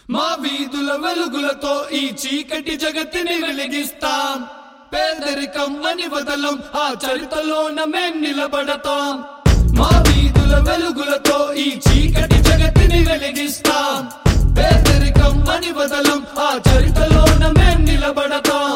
మా వీధుల వెలుగులతో ఈ చీకటి జగతిని వెలిగిస్తాం పేదరికం అని వదలం ఆ చరితలోన మేం నిలబడతాం మా వీధుల వెలుగులతో ఈ చీకటి జగతిని వెలిగిస్తాం పేదరికం అని వదలం ఆ చరితలోన మేం నిలబడతాం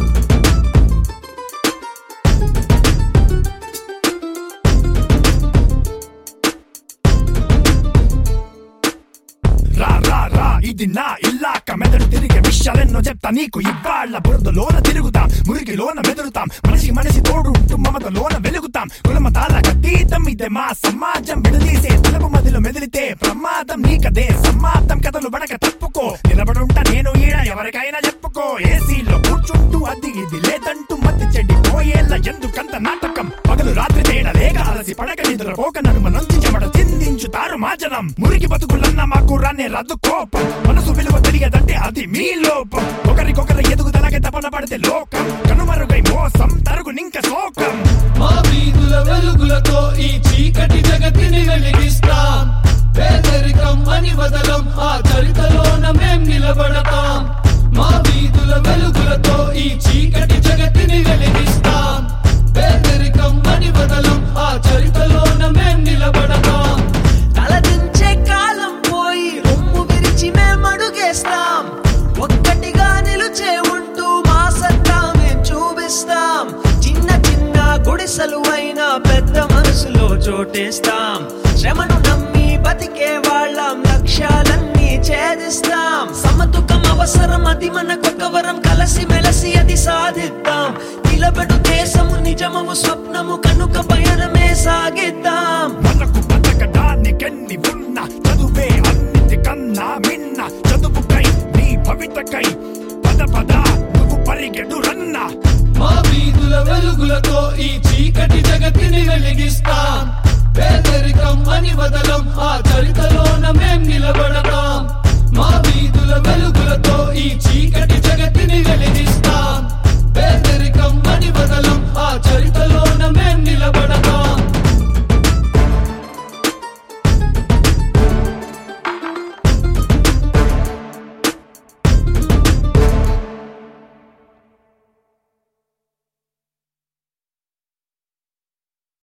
రా రా రా ఇది నా ఇల్లాక మెదడు తిరిగే విషయాలెన్నో చెప్తా నీకు ఇవాళ్ళ బురదలోన తిరుగుతాం మురికిలోన మెదులుతాం మనిషి మనిషి తోడు ఉంటూ మమతలోన వెలుగుతాం కులమతాల అతీతం ఇదే మా సమాజం విడదీసే తెలుగు మదిలో మెదిలితే ప్రమాదం నీకదే సమాధం కథలు బడక తప్పుకో నిలబడుంటా నేను ఈడ ఎవరికైనా చెప్పుకో ఏసీలో కూర్చుంటూ అది ఇది లేదంటూ మతి చెడి పోయేళ్ళ ఎందుకంత నాటకం పగలు రాత్రి తేడా లేక అలసి పడక నిద్ర పోక నడుమ నంచి చెమట చిందించుతారు మాజనం మురికి బతుకులన్న మాకు రానే రద్దు కోపం మనసు విలువ తెలియదంటే అది మీ లోపం ఒకరికొకరు ఎదుగుదలకి తపన పడితే లోకం కనుమరుగై మోసం తరుగు నింక శోకం మా వీధుల వెలుగులతో ఈ చీకటి జగతిని వెలిగిస్తాం పేదరికం అని వదలం ఆ చరితలోన మేం నిలబడతాం మా వీధుల వెలుగులతో ఈ చీకటి జగతిని వెలిగిస్తాం పేదరికం అని వదలం ఆ చరితలోన మేం నిలబడతాం తలదించే కాలం పోయి రొమ్ము విరిచి మేమడుగేస్తాం ఒక్కటిగా నిలుచే ఉంటూ మా సత్తా మేం చూపిస్తాం చిన్న చిన్న గుడిసెలు అయినా పెద్ద మనసులో చోటేస్తాం శ్రమను నమ్మి బతికే వాళ్ళం లక్ష్యాలన్నీ ఛేదిస్తాం సమతుకం అవసరం అది మనకొక వరం కలసి మెలసి అది సాధిద్దాం నిలబడు దేశము నిజమము స్వప్నము కనుక పయనమే సాగిద్దాం మనకు బతకడానికెన్ని ఉన్న చదువే అన్నిటికన్నా మిన్న చదువుకై నీ భవితకై పద పద నువ్వు పరిగెడు రన్నా మా వీధుల వెలుగులతో ఈ చీకటి జగతిని వెలిగిస్తాం పేదరికం అని వదలం ఆ చరితలోన మేం నిలబడతాం మా వీధుల వెలుగులతో ఈ చీ-